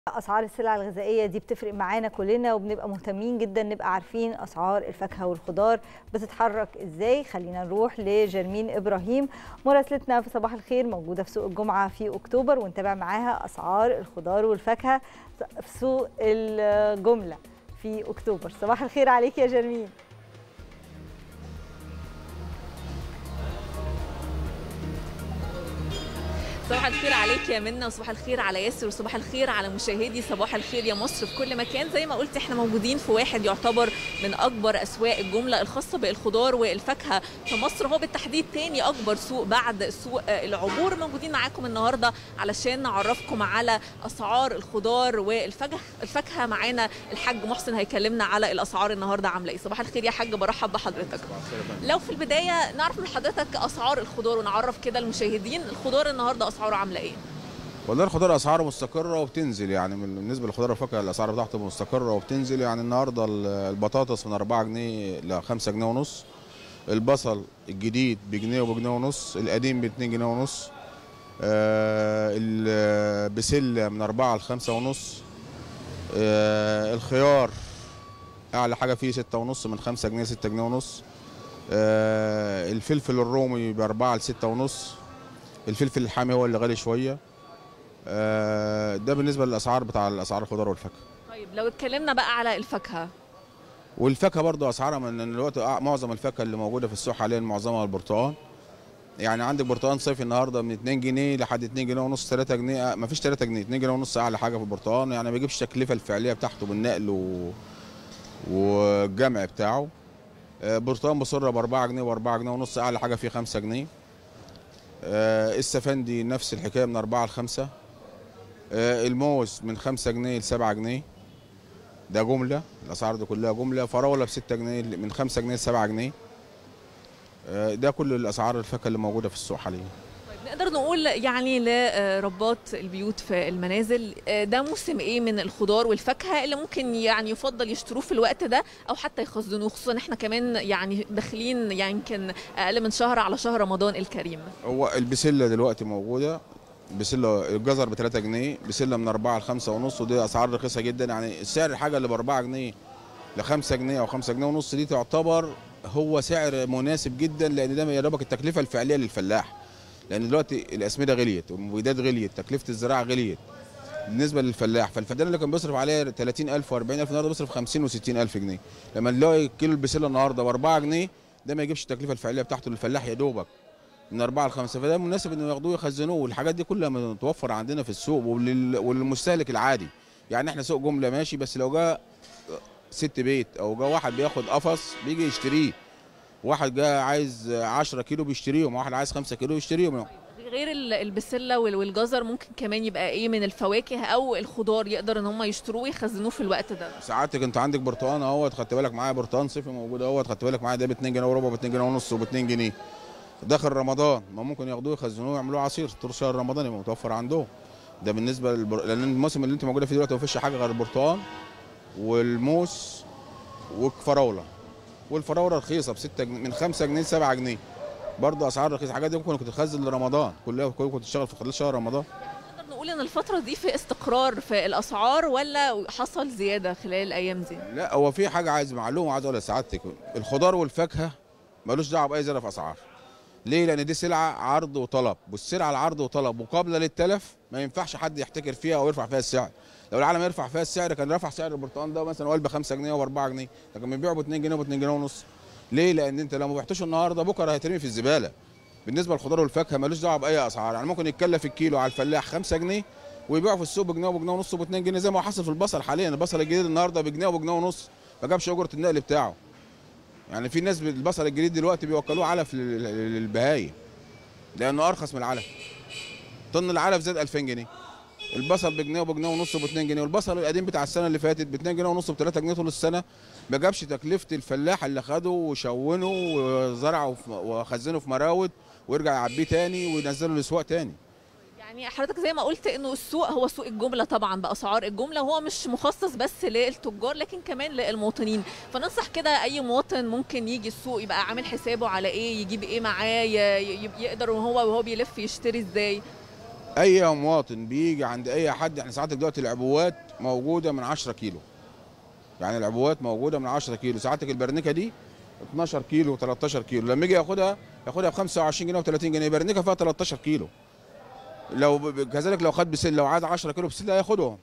اسعار السلع الغذائيه دي بتفرق معانا كلنا وبنبقى مهتمين جدا نبقى عارفين اسعار الفاكهه والخضار بتتحرك ازاي خلينا نروح لجرمين ابراهيم مراسلتنا في صباح الخير موجوده في سوق الجمعه في اكتوبر ونتابع معاها اسعار الخضار والفاكهه في سوق الجمله في اكتوبر صباح الخير عليك يا جرمين صباح الخير عليك يا منى وصباح الخير على ياسر وصباح الخير على مشاهدي صباح الخير يا مصر في كل مكان زي ما قلت احنا موجودين في واحد يعتبر من اكبر اسواق الجمله الخاصه بالخضار والفاكهه في مصر هو بالتحديد تاني اكبر سوق بعد سوق العبور موجودين معاكم النهارده علشان نعرفكم على اسعار الخضار والفاكهه الفاكهه معانا الحاج محسن هيكلمنا على الاسعار النهارده عامله ايه صباح الخير يا حاج برحب بحضرتك لو في البدايه نعرف من حضرتك اسعار الخضار ونعرف كده المشاهدين الخضار النهارده اسعاره عامله ايه والله الخضار اسعاره مستقره وبتنزل يعني من بالنسبه للخضار والفاكهه الاسعار بتاعته مستقره وبتنزل يعني النهارده البطاطس من 4 جنيه ل 5 جنيه ونص البصل الجديد بجنيه وبجنيه ونص القديم ب 2 جنيه ونص آه البسله من 4 ل 5 ونص آه الخيار اعلى حاجه فيه 6 ونص من 5 جنيه 6 جنيه ونص آه الفلفل الرومي ب 4 ل 6 ونص الفلفل الحامي هو اللي غالي شويه آه ده بالنسبه للاسعار بتاع الاسعار الخضار والفاكهه طيب لو اتكلمنا بقى على الفاكهه والفاكهه برضو اسعارها من الوقت معظم الفاكهه اللي موجوده في السوق حاليا معظمها البرتقال يعني عندك برتقال صيفي النهارده من 2 جنيه لحد 2 جنيه ونص 3 جنيه ما فيش 3 جنيه 2 جنيه ونص اعلى حاجه في البرتقال يعني ما بيجيبش التكلفه الفعليه بتاعته بالنقل و... والجمع بتاعه برتقال بصره ب 4 جنيه و4 جنيه ونص اعلى حاجه فيه 5 جنيه آه السفندي نفس الحكايه من 4 ل 5 آه الموز من 5 جنيه ل 7 جنيه ده جمله الاسعار دي كلها جمله فراوله ب 6 جنيه من 5 جنيه ل 7 جنيه آه ده كل الاسعار الفاكهه اللي موجوده في السوق حاليا طيب نقدر نقول يعني لرباط البيوت في المنازل ده موسم ايه من الخضار والفاكهه اللي ممكن يعني يفضل يشتروه في الوقت ده او حتى يخزنوه خصوصا احنا كمان يعني داخلين يعني يمكن اقل من شهر على شهر رمضان الكريم هو البسله دلوقتي موجوده بسله الجزر ب 3 جنيه بسله من 4 ل 5 ونص ودي اسعار رخيصه جدا يعني سعر الحاجه اللي ب 4 جنيه ل 5 جنيه او 5 جنيه ونص دي تعتبر هو سعر مناسب جدا لان ده يا دوبك التكلفه الفعليه للفلاح لان دلوقتي الاسمده غليت والمبيدات غليت تكلفه الزراعه غليت بالنسبه للفلاح فالفدان اللي كان بيصرف عليه 30000 و40000 النهارده بيصرف 50 و60000 جنيه لما نلاقي كيلو البسله النهارده ب 4 جنيه ده ما يجيبش التكلفه الفعليه بتاعته للفلاح يا دوبك من 4 ل 5 فده مناسب انه ياخدوه يخزنوه والحاجات دي كلها متوفره عندنا في السوق وللمستهلك العادي يعني احنا سوق جمله ماشي بس لو جاء ست بيت او جاء واحد بياخد قفص بيجي يشتريه واحد جاء عايز 10 كيلو بيشتريهم واحد عايز 5 كيلو يشتريهم غير البسله والجزر ممكن كمان يبقى ايه من الفواكه او الخضار يقدر ان هم يشتروه ويخزنوه في الوقت ده ساعاتك انت عندك برتقان اهوت خدت بالك معايا برتقان صيفي موجود اهوت خدت بالك معايا ده ب 2 جنيه وربع ب 2 جنيه ونص وب 2 جنيه داخل رمضان ما ممكن ياخدوه يخزنوه ويعملوه عصير طول شهر رمضان يبقى متوفر عندهم ده بالنسبه للبر... لان الموسم اللي انت موجوده فيه دلوقتي ما فيش حاجه غير البرتقال والموس والفراوله والفراوله رخيصه ب 6 جنيه من 5 جنيه ل 7 جنيه برضه اسعار رخيصه الحاجات دي ممكن كنت تخزن لرمضان كلها كنت تشتغل في خلال شهر رمضان نقدر نقول ان الفتره دي في استقرار في الاسعار ولا حصل زياده خلال الايام دي لا هو في حاجه عايز معلومه عايز اقولها لسعادتك الخضار والفاكهه ملوش دعوه باي زياده في اسعار ليه لان دي سلعه عرض وطلب والسلعه العرض وطلب وقابله للتلف ما ينفعش حد يحتكر فيها او يرفع فيها السعر لو العالم يرفع فيها السعر كان رفع سعر البرتقال ده مثلا ب 5 جنيه و 4 جنيه لكن بيبيعوا ب 2 جنيه و 2 جنيه ونص ليه لان انت لو ما بعتوش النهارده بكره هيترمي في الزباله بالنسبه للخضار والفاكهه ملوش دعوه باي اسعار يعني ممكن يتكلف الكيلو على الفلاح 5 جنيه ويبيعوا في السوق بجنيه وبجنيه ونص وب 2 جنيه زي ما حصل في البصل حاليا البصل الجديد النهارده بجنيه وبجنيه ونص ما جابش اجره النقل بتاعه يعني في ناس البصل الجديد دلوقتي بيوكلوه علف للبهايم لانه ارخص من العلف طن العلف زاد 2000 جنيه البصل بجنيه وبجنيه ونص وب 2 جنيه والبصل القديم بتاع السنه اللي فاتت ب 2 جنيه ونص وب 3 جنيه طول السنه ما جابش تكلفه الفلاح اللي خده وشونه وزرعه وخزنه في مراود ويرجع يعبيه تاني وينزله الاسواق تاني يعني حضرتك زي ما قلت انه السوق هو سوق الجمله طبعا باسعار الجمله هو مش مخصص بس للتجار لكن كمان للمواطنين فننصح كده اي مواطن ممكن يجي السوق يبقى عامل حسابه على ايه يجيب ايه معاه يقدر وهو وهو بيلف يشتري ازاي اي مواطن بيجي عند اي حد احنا ساعات دلوقتي العبوات موجوده من 10 كيلو يعني العبوات موجوده من 10 كيلو ساعتك البرنيكه دي 12 كيلو 13 كيلو لما يجي ياخدها ياخدها ب 25 جنيه و30 جنيه برنيكه فيها 13 كيلو لو ب- كذلك لو خد بسله لو عايز 10 كيلو بسله هياخدهم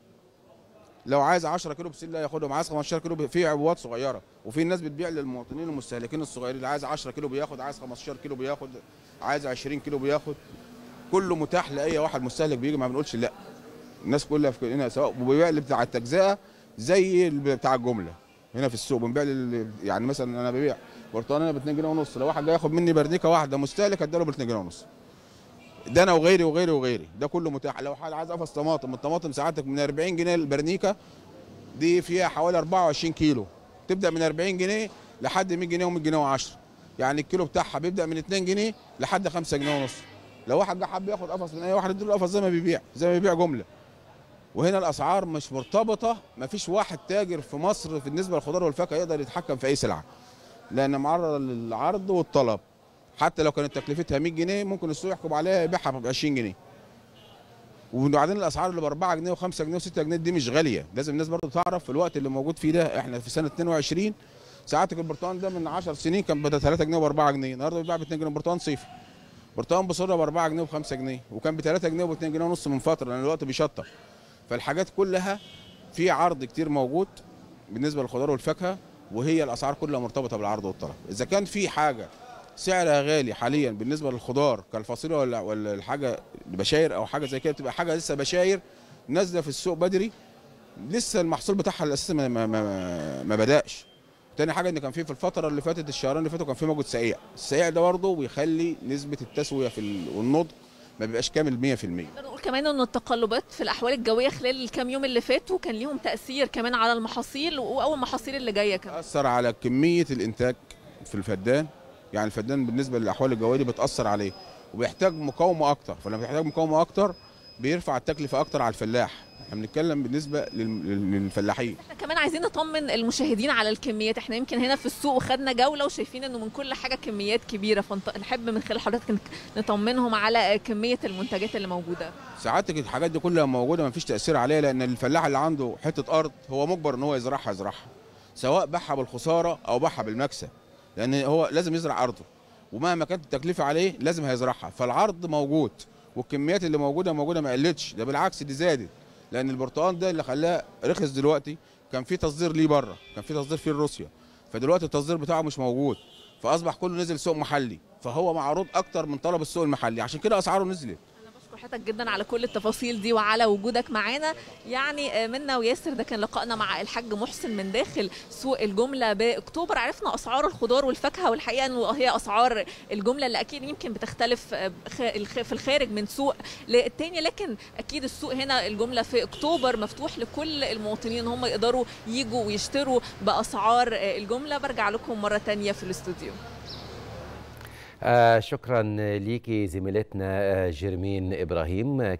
لو عايز 10 كيلو بسله هياخدهم عايز 15 كيلو ب- في عبوات صغيره وفي ناس بتبيع للمواطنين المستهلكين الصغيرين اللي عايز 10 كيلو بياخد عايز 15 كيلو بياخد عايز 20 كيلو بياخد كله متاح لاي واحد مستهلك بيجي ما بنقولش لا الناس كلها في هنا سواء بيبيع اللي بتاع التجزئه زي اللي بتاع الجمله هنا في السوق بنبيع لل- يعني مثلا انا ببيع برتقانه ب 2 جنيه ونص لو واحد جاي ياخد مني برنيكه واحده مستهلك اداله ب 2 جنيه ونص ده انا وغيري وغيري وغيري ده كله متاح لو حد عايز قفص طماطم الطماطم ساعتك من 40 جنيه البرنيكه دي فيها حوالي 24 كيلو تبدا من 40 جنيه لحد 100 جنيه و100 جنيه و10 يعني الكيلو بتاعها بيبدا من 2 جنيه لحد 5 جنيه ونص لو واحد جه حب ياخد قفص من اي واحد يديله قفص زي ما بيبيع زي ما بيبيع جمله وهنا الاسعار مش مرتبطه ما فيش واحد تاجر في مصر بالنسبه للخضار والفاكهه يقدر يتحكم في اي سلعه لان معرضه للعرض والطلب حتى لو كانت تكلفتها 100 جنيه ممكن السوق يحكم عليها يبيعها ب 20 جنيه وبعدين الاسعار اللي ب 4 جنيه و5 جنيه و6 جنيه دي مش غاليه لازم الناس برضو تعرف في الوقت اللي موجود فيه ده احنا في سنه 22 ساعتك البرتقال ده من 10 سنين كان ب 3 جنيه و4 جنيه النهارده بيتباع ب 2 جنيه برتقال صيفي برتقال بصوره ب 4 جنيه و5 جنيه وكان ب 3 جنيه وب 2 جنيه ونص من فتره لان الوقت بيشطب فالحاجات كلها في عرض كتير موجود بالنسبه للخضار والفاكهه وهي الاسعار كلها مرتبطه بالعرض والطلب اذا كان في حاجه سعرها غالي حاليا بالنسبه للخضار كالفاصوليا ولا ولا الحاجه بشاير او حاجه زي كده بتبقى حاجه لسه بشاير نازله في السوق بدري لسه المحصول بتاعها الاساسي ما, ما, ما, ما بداش تاني حاجه ان كان في في الفتره اللي فاتت الشهرين اللي فاتوا كان في موجود سقيع السقيع ده برضه بيخلي نسبه التسويه في ال- والنضج ما بيبقاش كامل 100% نقدر نقول كمان ان التقلبات في الاحوال الجويه خلال الكام يوم اللي فاتوا كان ليهم تاثير كمان على المحاصيل واول المحاصيل اللي جايه كمان اثر على كميه الانتاج في الفدان يعني الفدان بالنسبه للاحوال الجويه دي بتاثر عليه وبيحتاج مقاومه اكتر فلما بيحتاج مقاومه اكتر بيرفع التكلفه اكتر على الفلاح احنا بنتكلم بالنسبه لل- لل- للفلاحين احنا كمان عايزين نطمن المشاهدين على الكميات احنا يمكن هنا في السوق وخدنا جوله وشايفين انه من كل حاجه كميات كبيره فنحب من خلال حضرتك إنك نطمنهم على كميه المنتجات اللي موجوده ساعاتك الحاجات دي كلها موجوده ما فيش تاثير عليها لان الفلاح اللي عنده حته ارض هو مجبر ان هو يزرعها يزرعها سواء باعها بالخساره او باعها بالمكسب لان هو لازم يزرع ارضه ومهما كانت التكلفه عليه لازم هيزرعها فالعرض موجود والكميات اللي موجوده موجوده ما قلتش ده بالعكس دي زادت لان البرتقال ده اللي خلاه رخص دلوقتي كان في تصدير ليه بره كان في تصدير فيه لروسيا فدلوقتي التصدير بتاعه مش موجود فاصبح كله نزل سوق محلي فهو معروض اكتر من طلب السوق المحلي عشان كده اسعاره نزلت انا بشكر حضرتك جدا على كل التفاصيل دي وعلى وجودك معانا يعني آه، منا وياسر ده كان لقائنا مع الحاج محسن من داخل سوق الجمله باكتوبر عرفنا اسعار الخضار والفاكهه والحقيقه انه هي اسعار الجمله اللي اكيد يمكن بتختلف آه، خ- الخ- في الخارج من سوق للتاني لكن اكيد السوق هنا الجمله في اكتوبر مفتوح لكل المواطنين ان هم يقدروا يجوا ويشتروا باسعار آه، الجمله برجع لكم مره تانية في الاستوديو آه شكرا ليكي زميلتنا آه، جيرمين ابراهيم